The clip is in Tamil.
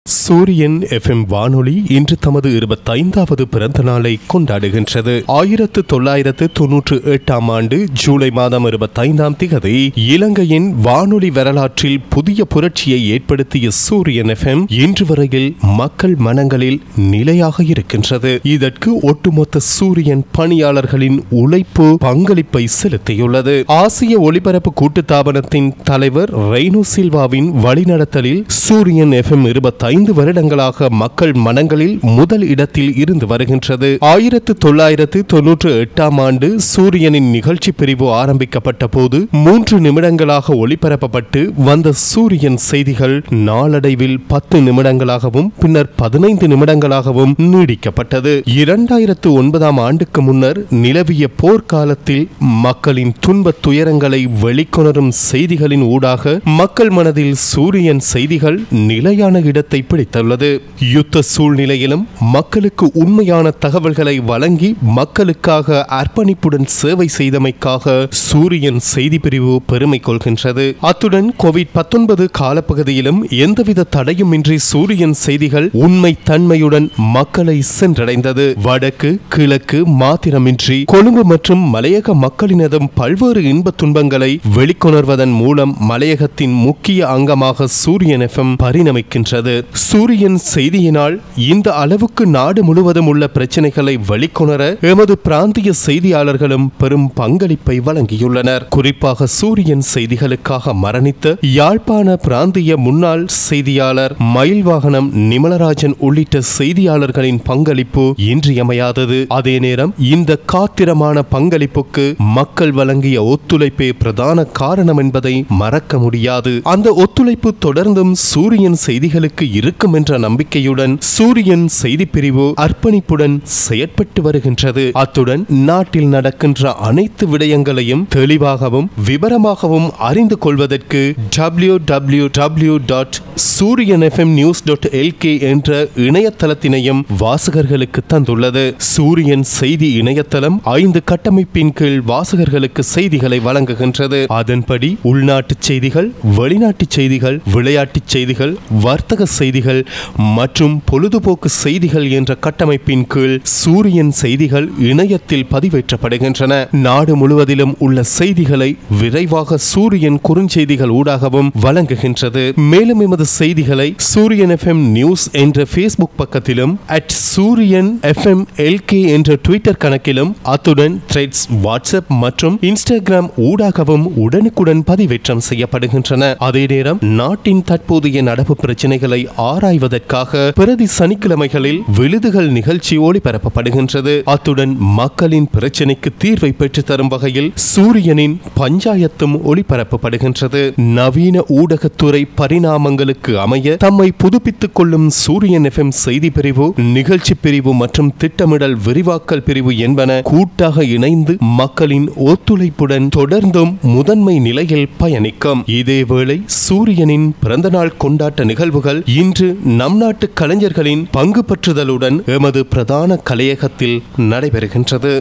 சூரியன் எஃப்எம் வானொலி இன்று தமது இருபத்தைந்தாவது பிறந்த நாளை கொண்டாடுகின்றது ஆயிரத்து தொள்ளாயிரத்து தொன்னூற்று எட்டாம் ஆண்டு ஜூலை மாதம் இருபத்தைந்தாம் திகதி இலங்கையின் வானொலி வரலாற்றில் புதிய புரட்சியை ஏற்படுத்திய சூரியன் எஃப்எம் இன்று வரையில் மக்கள் மனங்களில் நிலையாக இருக்கின்றது இதற்கு ஒட்டுமொத்த சூரியன் பணியாளர்களின் உழைப்பு பங்களிப்பை செலுத்தியுள்ளது ஆசிய ஒலிபரப்பு கூட்டுத்தாபனத்தின் தலைவர் ரெய்னு சில்வாவின் வழிநடத்தலில் சூரியன் எஃப்எம் இருபத்தைந்து வருடங்களாக மக்கள் மனங்களில் முதல் இடத்தில் இருந்து வருகின்றது ஆயிரத்து தொள்ளாயிரத்து தொன்னூற்று எட்டாம் ஆண்டு சூரியனின் நிகழ்ச்சி பிரிவு ஆரம்பிக்கப்பட்ட போது மூன்று நிமிடங்களாக ஒளிபரப்பப்பட்டு வந்த சூரியன் செய்திகள் நாளடைவில் பத்து நிமிடங்களாகவும் பின்னர் பதினைந்து நிமிடங்களாகவும் நீடிக்கப்பட்டது இரண்டாயிரத்து ஒன்பதாம் ஆண்டுக்கு முன்னர் நிலவிய போர்க்காலத்தில் மக்களின் துன்பத் துயரங்களை வெளிக்கொணரும் செய்திகளின் ஊடாக மக்கள் மனதில் சூரியன் செய்திகள் நிலையான இடத்தை பிடித்துள்ளது யுத்த சூழ்நிலையிலும் மக்களுக்கு உண்மையான தகவல்களை வழங்கி மக்களுக்காக அர்ப்பணிப்புடன் சேவை செய்தமைக்காக சூரியன் செய்தி பிரிவு பெருமை கொள்கின்றது அத்துடன் கோவிட் பத்தொன்பது காலப்பகுதியிலும் எந்தவித தடையுமின்றி சூரியன் செய்திகள் உண்மை தன்மையுடன் மக்களை சென்றடைந்தது வடக்கு கிழக்கு மாத்திரமின்றி கொழும்பு மற்றும் மலையக மக்களினதும் பல்வேறு இன்ப துன்பங்களை வெளிக்கொணர்வதன் மூலம் மலையகத்தின் முக்கிய அங்கமாக சூரியன் எஃப்எம் பரிணமிக்கின்றது சூரியன் செய்தியினால் இந்த அளவுக்கு நாடு முழுவதும் உள்ள பிரச்சனைகளை வெளிக்கொணர எமது பிராந்திய செய்தியாளர்களும் பெரும் பங்களிப்பை வழங்கியுள்ளனர் குறிப்பாக சூரியன் செய்திகளுக்காக மரணித்த யாழ்ப்பாண பிராந்திய முன்னாள் செய்தியாளர் மயில் வாகனம் நிமலராஜன் உள்ளிட்ட செய்தியாளர்களின் பங்களிப்பு இன்றியமையாதது அதே நேரம் இந்த காத்திரமான பங்களிப்புக்கு மக்கள் வழங்கிய ஒத்துழைப்பே பிரதான காரணம் என்பதை மறக்க முடியாது அந்த ஒத்துழைப்பு தொடர்ந்தும் சூரியன் செய்திகளுக்கு இருக்கும் என்ற நம்பிக்கையுடன் சூரியன் செய்தி பிரிவு அர்ப்பணிப்புடன் செயற்பட்டு வருகின்றது அத்துடன் நாட்டில் நடக்கின்ற அனைத்து விடயங்களையும் தெளிவாகவும் விவரமாகவும் அறிந்து கொள்வதற்கு W W W dot Sooriyan FM news dot LK என்ற இணையதளத்தினையும் வாசகர்களுக்கு தந்துள்ளது சூரியன் செய்தி இணையதளம் ஐந்து கட்டமைப்பின் கீழ் வாசகர்களுக்கு செய்திகளை வழங்குகின்றது அதன்படி உள்நாட்டு செய்திகள் வெளிநாட்டு செய்திகள் விளையாட்டுச் செய்திகள் வர்த்தக செய்திகள் மற்றும் பொழுதுபோக்கு செய்திகள் என்ற கட்டமைப்பின் கீழ் சூரியன் செய்திகள் இணையத்தில் பதிவேற்றப்படுகின்றன நாடு முழுவதிலும் உள்ள செய்திகளை விரைவாக சூரியன் குறுஞ்செய்திகள் ஊடாகவும் வழங்குகின்றது மேலும் எமது செய்திகளை சூரியன் எஃப்எம் நியூஸ் என்ற ஃபேஸ்புக் பக்கத்திலும் அட் சூரியன் எஃப்எம் எல்கே என்ற ட்விட்டர் கணக்கிலும் அத்துடன் த்ரெட்ஸ் வாட்ஸ்அப் மற்றும் இன்ஸ்டாகிராம் ஊடாகவும் உடனுக்குடன் பதிவேற்றம் செய்யப்படுகின்றன அதே நேரம் நாட்டின் தற்போதைய நடப்பு பிரச்சனைகளை ஆராய்வதற்காக பிரதி சனிக்கிழமைகளில் விழுதுகள் நிகழ்ச்சி ஒளிபரப்பப்படுகின்றது அத்துடன் மக்களின் பிரச்சனைக்கு தீர்வை பெற்று தரும் வகையில் சூரியனின் பஞ்சாயத்தும் ஒளிபரப்பப்படுகின்றது நவீன ஊடகத்துறை பரிணாமங்களுக்கு அமைய தம்மை புதுப்பித்துக் கொள்ளும் சூரியன் எஃப்எம் செய்தி பிரிவு நிகழ்ச்சி பிரிவு மற்றும் திட்டமிடல் விரிவாக்கல் பிரிவு என்பன கூட்டாக இணைந்து மக்களின் ஒத்துழைப்புடன் தொடர்ந்தும் முதன்மை நிலையில் பயணிக்கும் இதேவேளை சூரியனின் பிறந்தநாள் கொண்டாட்ட நிகழ்வுகள் இன்று நம் நாட்டு கலைஞர்களின் பங்கு பற்றுதலுடன் எமது பிரதான கலையகத்தில் நடைபெறுகின்றது